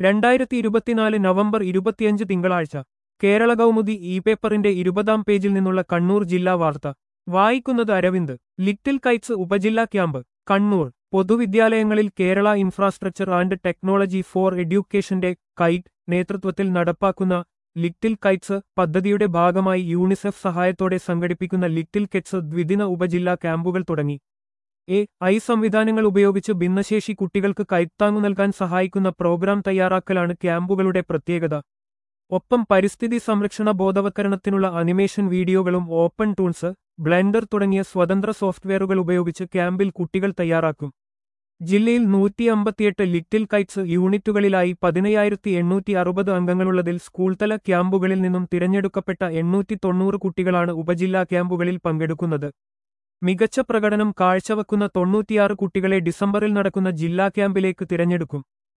രണ്ടായിരത്തി ഇരുപത്തിനാല് നവംബർ ഇരുപത്തിയഞ്ച് തിങ്കളാഴ്ച കേരള കൗമുദി ഇ പേപ്പറിന്റെ ഇരുപതാം പേജിൽ നിന്നുള്ള കണ്ണൂർ ജില്ലാ വാർത്ത വായിക്കുന്നത് അരവിന്ദ് ലിറ്റിൽ കൈറ്റ്സ് ഉപജില്ലാ ക്യാമ്പ് കണ്ണൂർ പൊതുവിദ്യാലയങ്ങളിൽ Kerala infrastructure and technology for എഡ്യൂക്കേഷന്റെ കൈറ്റ് നേതൃത്വത്തിൽ നടപ്പാക്കുന്ന ലിറ്റിൽ കൈറ്റ്സ് പദ്ധതിയുടെ ഭാഗമായി യൂണിസെഫ് സഹായത്തോടെ സംഘടിപ്പിക്കുന്ന ലിറ്റിൽ കെറ്റ്സ് ദ്വിദിന ഉപജില്ലാ ക്യാമ്പുകൾ തുടങ്ങി എ ഐ സംവിധാനങ്ങൾ ഉപയോഗിച്ച് ഭിന്നശേഷി കുട്ടികൾക്ക് കൈത്താങ്ങു നൽകാൻ സഹായിക്കുന്ന പ്രോഗ്രാം തയ്യാറാക്കലാണ് ക്യാമ്പുകളുടെ പ്രത്യേകത ഒപ്പം പരിസ്ഥിതി സംരക്ഷണ ബോധവത്കരണത്തിനുള്ള അനിമേഷൻ വീഡിയോകളും ഓപ്പൺ ടൂൾസ് ബ്ലെൻഡർ തുടങ്ങിയ സ്വതന്ത്ര സോഫ്റ്റ്വെയറുകൾ ഉപയോഗിച്ച് ക്യാമ്പിൽ കുട്ടികൾ തയ്യാറാക്കും ജില്ലയിൽ നൂറ്റി അമ്പത്തിയെട്ട് ലിറ്റിൽ കൈറ്റ്സ് യൂണിറ്റുകളിലായി പതിനയ്യായിരത്തി എണ്ണൂറ്റി അറുപത് അംഗങ്ങളുള്ളതിൽ സ്കൂൾതല ക്യാമ്പുകളിൽ നിന്നും തിരഞ്ഞെടുക്കപ്പെട്ട എണ്ണൂറ്റി തൊണ്ണൂറ് കുട്ടികളാണ് ഉപജില്ലാ ക്യാമ്പുകളിൽ പങ്കെടുക്കുന്നത് മികച്ച പ്രകടനം കാഴ്ചവെക്കുന്ന തൊണ്ണൂറ്റിയാറ് കുട്ടികളെ ഡിസംബറിൽ നടക്കുന്ന ജില്ലാ ക്യാമ്പിലേക്ക് തിരഞ്ഞെടുക്കും